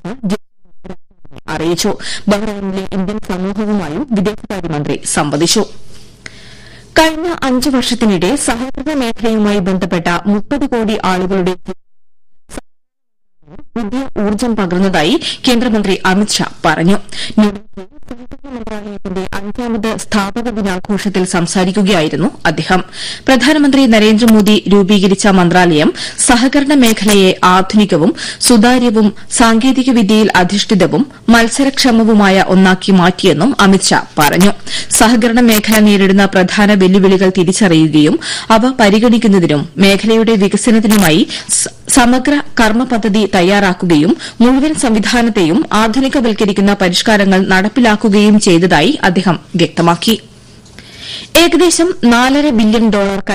അറിയിച്ചു ബഹ്റൈനിലെ ഇന്ത്യൻ സമൂഹവുമായും വിദേശകാര്യമന്ത്രി സംവദിച്ചു കഴിഞ്ഞ അഞ്ച് വർഷത്തിനിടെ സഹകരണ മേഖലയുമായി ബന്ധപ്പെട്ട മുപ്പത് കോടി ആളുകളുടെ പുതിയ ഊർജ്ജം പകർന്നതായി കേന്ദ്രമന്ത്രി അമിത്ഷാ പറഞ്ഞു ന്യൂഡൽഹിയിൽ സഹകരണ മന്ത്രാലയത്തിന്റെ അഞ്ചാമത് സ്ഥാപക ദിനാഘോഷത്തിൽ സംസാരിക്കുകയായിരുന്നു അദ്ദേഹം പ്രധാനമന്ത്രി നരേന്ദ്രമോദി രൂപീകരിച്ച മന്ത്രാലയം സഹകരണ മേഖലയെ ആധുനികവും സുതാര്യവും സാങ്കേതികവിദ്യയിൽ അധിഷ്ഠിതവും മത്സരക്ഷമവുമായ ഒന്നാക്കി മാറ്റിയെന്നും അമിത്ഷാ പറഞ്ഞു സഹകരണ മേഖല നേരിടുന്ന പ്രധാന വെല്ലുവിളികൾ തിരിച്ചറിയുകയും അവ പരിഗണിക്കുന്നതിനും മേഖലയുടെ വികസനത്തിനുമായി സമഗ്ര കർമ്മ പദ്ധതി തയ്യാറാക്കുകയും മുഴുവൻ സംവിധാനത്തെയും ആധുനികവൽക്കരിക്കുന്ന പരിഷ്കാരങ്ങൾ നടപ്പിലാക്കുകയും ചെയ്തതായി അദ്ദേഹം വ്യക്തമാക്കി ഏകദേശം നാലര ബില്യൺ ഡോളർ